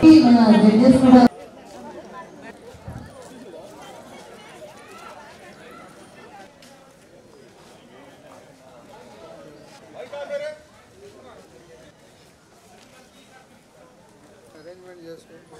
కాబట్టి మన జడ్జెస్ కూడా అరేంజ్మెంట్ చేసుకుంటే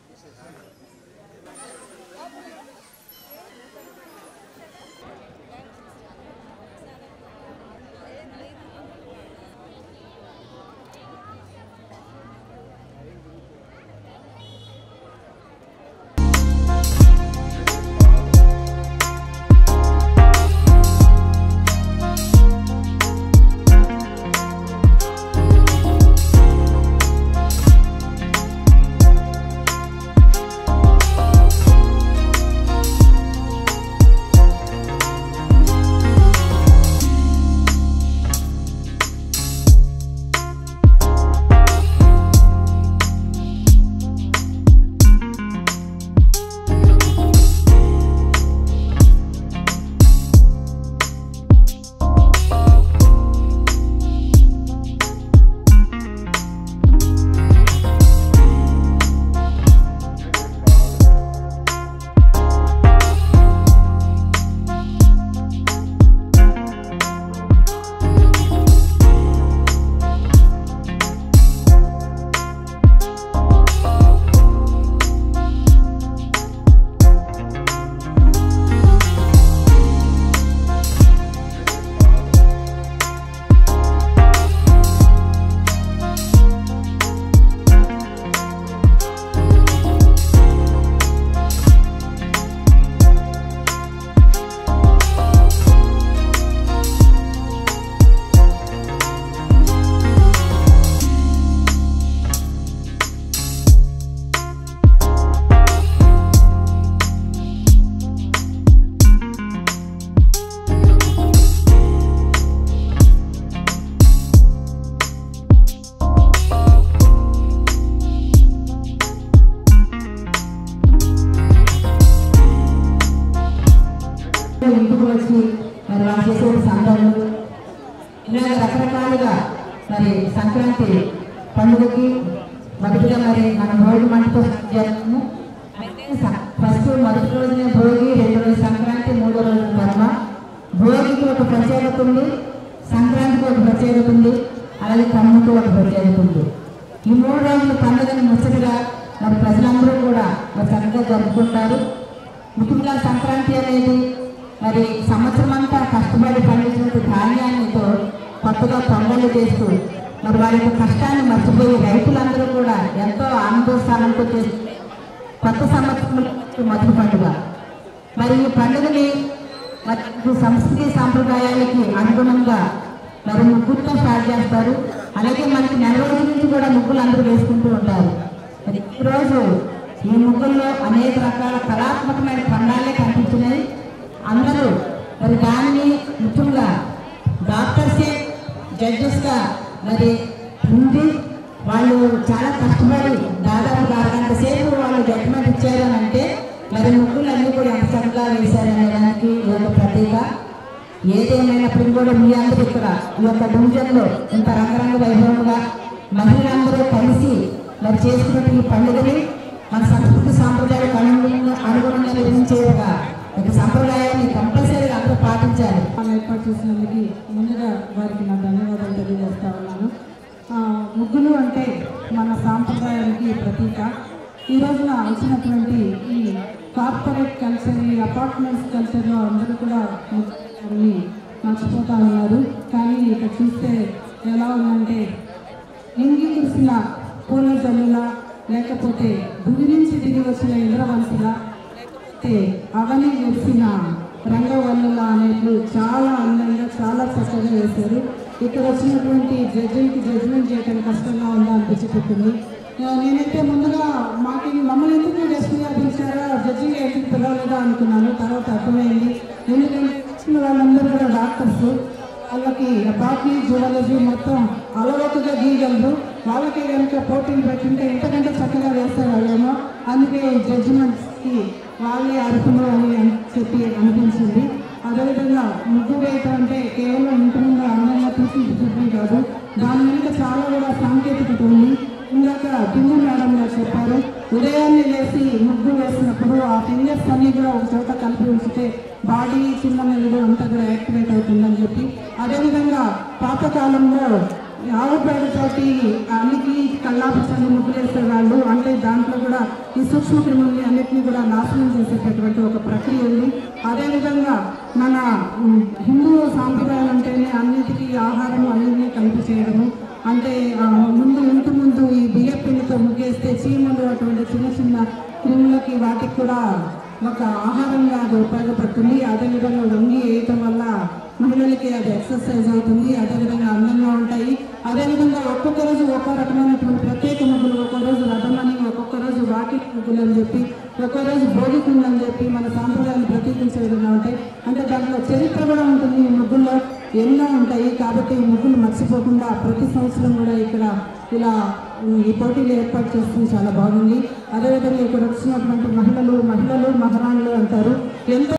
ఇంటికి వచ్చి మరి వాళ్ళు చేసే సంబరాలు ఇలాగ రకరకాలుగా మరి సంక్రాంతి పండుగకి మొదటిగా మరి మనం భోగి మంటతో చేస్తాము ఫస్ట్ మొదటి రోజునే భోగి రెండు రోజు సంక్రాంతి మూడో రోజు కర్మ భోగికి ఒక ప్రత్యేకత ఉంది సంక్రాంతికి ఒక ప్రత్యేకత ఉంది అలాగే కర్మకు ఒక ప్రత్యేకత ఉంది ఈ మూడు రోజుల పండుగని ముచ్చటగా మరి ప్రజలందరూ కూడా మరి చక్కగా జరుపుకుంటారు ముఖ్యంగా సంక్రాంతి అనేది మరి సంవత్సరం అంతా కష్టపడి పండించిన ధాన్యాన్నితో కొత్తగా పొంగలు చేస్తూ మరి వారి యొక్క కష్టాన్ని మర్చిపోయి రైతులందరూ కూడా ఎంతో ఆనందోత్సాహంతో చేస్తూ కొత్త సంవత్సరం మొదటి పండుగ మరి ఈ పండుగని మరి ఈ సంస్కృతి సాంప్రదాయాలకి అనుగుణంగా మరి ముగ్గులతో స్టార్ట్ చేస్తారు అలాగే మనకి నెల రోజుల నుంచి కూడా ముగ్గులు అందరూ వేసుకుంటూ ఉంటారు మరి ఈరోజు ఈ ముగ్గుల్లో అనేక రకాల కళాత్మకమైన ఖండాలే కనిపించినాయి అందరూ మరి దాన్ని ముఖ్యంగా డాక్టర్సే జడ్జెస్గా మరి ఉంది వాళ్ళు చాలా కష్టపడి దాదాపు అరగంట సేపు వాళ్ళు జడ్జిమెంట్ ఇచ్చారు అని అంటే మరి ముగ్గులు అన్నీ కూడా ఎంత చక్కగా వేశారనే దానికి ఈ యొక్క ప్రతీక ఏదేమైనప్పటికీ కూడా మీ అందరూ ఇక్కడ ఈ యొక్క డివిజన్లో ఇంత రంగరంగ వైభవంగా మహిళలందరూ కలిసి మరి చేసుకున్న ఈ పండుగని మన సంస్కృతి సాంప్రదాయాలకు అనుగుణంగా అనుగుణంగా నిర్మించేదిగా ఒక సంప్రదాయాన్ని కంపల్సరీగా అందరూ పాటించాలి వాళ్ళు ఏర్పాటు చేసినందుకు ముందుగా వారికి నా ధన్యవాదాలు తెలియజేస్తా ఉన్నాను ఆ, ముగ్గులు అంటే మన సాంప్రదాయానికి ప్రతీక ఈ రోజున వచ్చినటువంటి ఈ కార్పొరేట్ కల్చర్ ఈ అపార్ట్మెంట్స్ కల్చర్లో అందరూ కూడా ముగ్గులని మర్చిపోతా ఉన్నారు కానీ ఇక్కడ చూస్తే ఎలా ఉందంటే ఎంగి కురిసిన పూల జల్లులా లేకపోతే భూమి నుంచి దిగి వచ్చిన ఇంద్రవంతులా లేకపోతే అవని మెరిసిన రంగవల్లుల అనేట్లు చాలా అందంగా చాలా చక్కగా వేశారు ఇక్కడ వచ్చినటువంటి జడ్జిలకి జడ్జిమెంట్ చేయడం కష్టంగా ఉందా అనిపించిపోతుంది ఆ, నేనైతే ముందుగా మాకు మమ్మల్ని ఎందుకు ఎస్పీగా పిలిచారో జడ్జిగా ఎందుకు పిలవలేదా అనుకున్నాను తర్వాత అర్థమైంది ఎందుకంటే వచ్చిన వాళ్ళందరూ కూడా డాక్టర్స్ వాళ్ళకి బాటనీ జువాలజీ మొత్తం అలవోకగా గీయగలరు వాళ్ళకి కనుక పోటీలు పెట్టుంటే ఇంతకంటే చక్కగా వేస్తారు వాళ్ళేమో అందుకే జడ్జిమెంట్స్కి వాళ్ళే అర్హులు అని అని చెప్పి అనిపించింది అదేవిధంగా ముగ్గు వేయటం అంటే కేవలం ఇంటి ముందు అందంగా తీర్చిదిద్దడం కాదు దాని వెనుక చాలా కూడా సాంకేతికత ఉంది ఇందాక టింగు మేడం గారు చెప్పారు ఉదయాన్నే లేచి ముగ్గు వేసినప్పుడు ఆ ఫింగర్స్ అన్ని కూడా ఒక చోట కలిపి ఉంచితే బాడీ చిన్న మెదడు అంతా కూడా యాక్టివేట్ అవుతుందని చెప్పి అదేవిధంగా పాతకాలంలో ఆవుపేడతోటి అన్నికి కల్లాపచ్చని ముగ్గులేసేవాళ్ళు అంటే దాంట్లో కూడా ఈ సూక్ష్మ క్రిములని అన్నిటిని కూడా నాశనం చేసేటటువంటి ఒక ప్రక్రియ ఉంది అదేవిధంగా మన ఉమ్, హిందూ సాంప్రదాయం అంటేనే అన్నిటికీ ఆహారం అన్నిటినీ కలిపి చేయడము అంటే ఆ, ముందు ఇంటి ముందు ఈ బియ్య పిండితో ముగ్గేస్తే చీమలు అటువంటి చిన్న చిన్న క్రిములకి వాటికి కూడా ఒక ఆహారంగా అది ఉపయోగపడుతుంది అదేవిధంగా వంగి వేయటం వల్ల మహిళలకి అది ఎక్సర్సైజ్ అవుతుంది అదేవిధంగా అందంగా ఉంటాయి అదేవిధంగా ఒక్కొక్క రోజు ఒక్కో రకమైనటువంటి ప్రత్యేక ముగ్గులు ఒక్కో రోజు రథమని ఒక్కొక్క రోజు వాకిట్ ముగ్గులు అని చెప్పి ఒక్కో రోజు భోగికుండు అని చెప్పి మన సాంప్రదాయాన్ని ప్రతీకించే విధంగా ఉంటాయి అంటే దాంట్లో చరిత్ర కూడా ఉంటుంది ఈ ముగ్గుల్లో ఎన్నో ఉంటాయి కాబట్టి ఈ ముగ్గులు మర్చిపోకుండా ప్రతి సంవత్సరం కూడా ఇక్కడ ఇలా ఉమ్, ఈ పోటీలు ఏర్పాటు చేస్తుంది చాలా బాగుంది అదేవిధంగా ఇక్కడ వచ్చినటువంటి మహిళలు మహిళా